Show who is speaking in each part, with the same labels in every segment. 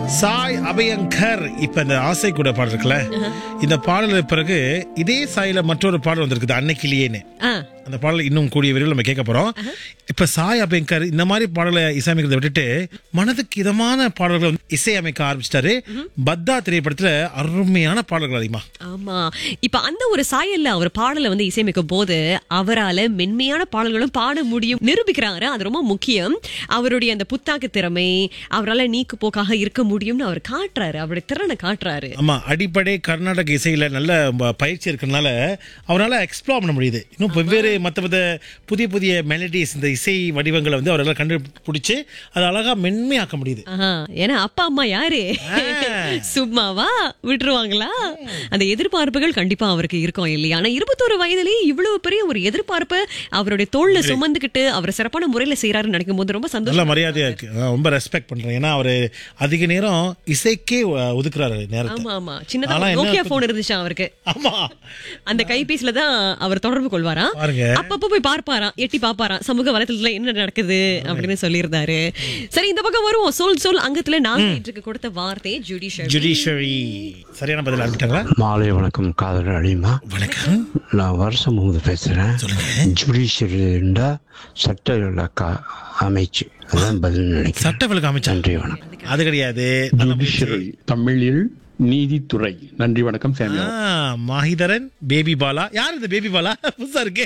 Speaker 1: சாய் அபயங்கர் இப்ப இந்த ஆசை கூட பாடல் இருக்குல்ல இந்த பாடலுக்கு பிறகு இதே சாயில மற்றொரு பாடல் வந்திருக்குது அன்னைக்கிலேன்னு
Speaker 2: ஆ,
Speaker 1: அந்த பாடல் இன்னும் கூடிய விரைவில் நம்ம கேட்க போறோம் இப்ப சாய் அபயங்கர் இந்த மாதிரி பாடலை இசையமைக்கிறத விட்டுட்டு மனதுக்கு இதமான பாடல்களை வந்து இசையமைக்க ஆரம்பிச்சிட்டாரு பத்தா திரைப்படத்துல அருமையான பாடல்கள் அதிகமா
Speaker 2: ஆமா இப்ப அந்த ஒரு சாயல்ல அவர் பாடலை வந்து இசையமைக்கும் போது அவரால மென்மையான பாடல்களும் பாட முடியும் நிரூபிக்கிறாரு அது ரொம்ப முக்கியம் அவருடைய அந்த புத்தாக்க திறமை அவரால நீக்கு போக்காக இருக்க முடியும்னு அவர் காட்டுறாரு அவருடைய திறனை காட்டுறாரு
Speaker 1: ஆமா அடிப்படை கர்நாடக இசையில நல்ல ப- பயிற்சி இருக்கிறதுனால அவரால் எக்ஸ்ப்ளோர் பண்ண முடியுது இன்னும் வெவ்வேறு மற்ற மற்ற புதிய புதிய மெலடிஸ் இந்த இசை வடிவங்களை வந்து அவரால் கண்டுபிடிச்சு அதை அழகா மென்மையாக்க முடியுது
Speaker 2: ஆஹா, ஏன்னா அப்பா அம்மா யாரு சும்மாவா விட்டுருவாங்களா அந்த எதிர்பார்ப்புகள் கண்டிப்பா அவருக்கு இருக்கும் இல்லையா ஆனா இருபத்தோரு வயதுலயே இவ்வளவு பெரிய ஒரு எதிர்பார்ப்பு அவருடைய தோல்ல சுமந்துக்கிட்டு அவர் சிறப்பான முறையில செய்யறாருன்னு நினைக்கும் போது ரொம்ப சந்தோஷம்
Speaker 1: நல்ல மரியாதையா இருக்கு நான் ரொம்ப ரெஸ்பெக்ட் பண்றேன் ஏன்னா அவரு அதிக நேரம் இசைக்கே அஹ், ஒதுக்குறாரு நேரத்தை
Speaker 2: ஆமா ஆமா சின்னதா
Speaker 1: ஆனா என்ன
Speaker 2: நோக்கியா போன் இருந்துச்சு அவருக்கு
Speaker 1: ஆமா
Speaker 2: அந்த கைபேசியில தான் அவர் தொடர்பு கொள்வாராம்
Speaker 1: பாருங்க.
Speaker 2: அப்பப்ப போய் பார்ப்பாராம் எட்டி பார்ப்பாராம் சமூக வலைத்தளத்துல என்ன நடக்குது அப்படின்னு சொல்லியிருந்தாரு சரி இந்த பக்கம் வருவோம் சொல் சொல் அங்கத்துல நாங்க கொடுத்த வார்த்தை ஜுடிஷியல்
Speaker 1: ஜுடிஷியரி சரியான பதில் அனுப்பிட்டாங்களா
Speaker 3: மாலை வணக்கம் காதல் அழிமா
Speaker 1: வணக்கம்
Speaker 3: நான் வருஷம் முகமது பேசுறேன் ஜுடிஷியரிண்டா சட்ட இலாக்கா அமைச்சு அதான் பதில் நினைக்கிறேன்
Speaker 1: சட்ட விலக்கு அமைச்சா
Speaker 3: நன்றி வணக்கம்
Speaker 1: அது கிடையாது நல்ல முயற்சி.
Speaker 4: ஜுடிஷியரி தமிழில் நீதித்துறை நன்றி வணக்கம் சாமியா
Speaker 1: ஆ, மாஹிதரன் பேபி பாலா யார் இந்த பேபி பாலா புதுசா இருக்கு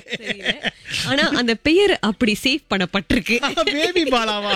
Speaker 2: ஆனா அந்த பெயர் அப்படி சேவ் பண்ணப்பட்டிருக்கு
Speaker 1: பேபி பாலாவா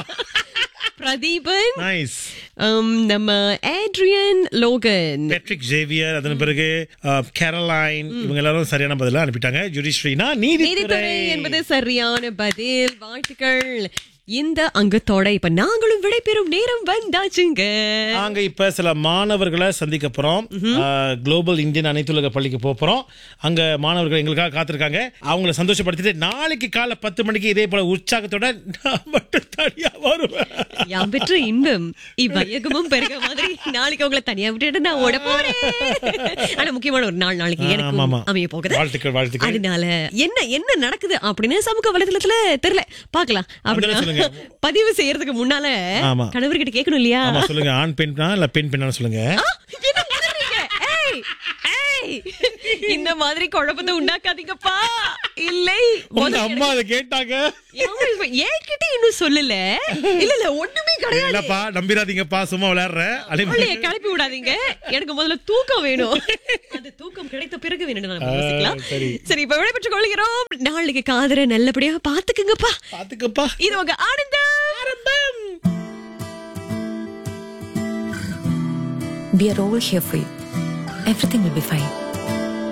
Speaker 2: பிரதீபன்
Speaker 1: நைஸ்
Speaker 2: ஹம், நம்ம ஏட்ரியன் லோகன்
Speaker 1: பெட்ரிக் ஜேவியர் அதன் பிறகு அஹ், கேரலைன் இவங்க எல்லாரும் சரியான பதிலா அனுப்பிட்டாங்க ஜுடிஷியரினா நீதித்துறை
Speaker 2: நீதித்துறை என்பது சரியான பதில் வாழ்த்துக்கள் இந்த அங்கத்தோட இப்ப நாங்களும் விடைபெறும் நேரம் வந்தாச்சுங்க
Speaker 1: நாங்க இப்ப சில மாணவர்களை சந்திக்க போறோம் குளோபல் இந்தியன் அனைத்துலக பள்ளிக்கு போக போறோம் அங்க மாணவர்கள் எங்களுக்காக காத்திருக்காங்க அவங்கள சந்தோஷப்படுத்திட்டு நாளைக்கு காலை பத்து மணிக்கு இதே போல உற்சாகத்தோட நான் மட்டும் தனியா வருவேன்
Speaker 2: யாம் பெற்ற இன்பம் இவ்வையகமும் பெருக மாதிரி நாளைக்கு உங்களை தனியா விட்டுட்டு நான் ஓட போறேன் ஆனா முக்கியமான ஒரு நாள் நாளைக்கு
Speaker 1: ஆமா,
Speaker 2: எனக்கு
Speaker 1: ஆமா.
Speaker 2: அமைய போகுது
Speaker 1: வாழ்த்துக்கள் வாழ்த்துக்கள்
Speaker 2: அதனால என்ன என்ன நடக்குது அப்படின்னு சமூக வலைதளத்துல தெரியல பாக்கலாம்
Speaker 1: சொல்லுங்க.
Speaker 2: அப்படின்னா பதிவு செய்யறதுக்கு முன்னால
Speaker 1: ஆமா.
Speaker 2: கணவர்கிட்ட கேட்கணும் இல்லையா
Speaker 1: ஆமா சொல்லுங்க ஆண் பெண்ணா இல்ல பெண் பெண்ணா சொல்லுங்க
Speaker 2: ஆ, என்ன உளறீங்க? ஏய், ஏய், இந்த மாதிரி குழப்பத்தை உண்டாக்காதீங்கப்பா இல்லை
Speaker 1: உங்க
Speaker 2: முதல்ல
Speaker 1: அம்மா அதை கேட்டாங்க
Speaker 2: எனக்கு- என்கிட்ட இன்னும் சொல்லல இல்ல இல்ல ஒண்ணுமே கிடையாது
Speaker 1: இல்லப்பா நம்பிராதீங்கப்பா சும்மா விளையாடுறேன் அதே மாதிரி
Speaker 2: பிள்ளைய கிளப்பி விடாதீங்க எனக்கு முதல்ல தூக்கம் வேணும் அந்த தூக்கம் கிடைத்த பிறகு வேணும் நம்ம யோசிக்கலாம்
Speaker 1: சரி.
Speaker 2: சரி இப்ப விடைபெற்றுக் கொள்கிறோம் நாளைக்கு காதரை நல்லபடியா பாத்துக்குங்கப்பா
Speaker 1: பாத்துக்கப்பா
Speaker 2: இது உங்க ஆனந்தம் ஆரம்பம்
Speaker 5: We are all here for you. Everything will be fine.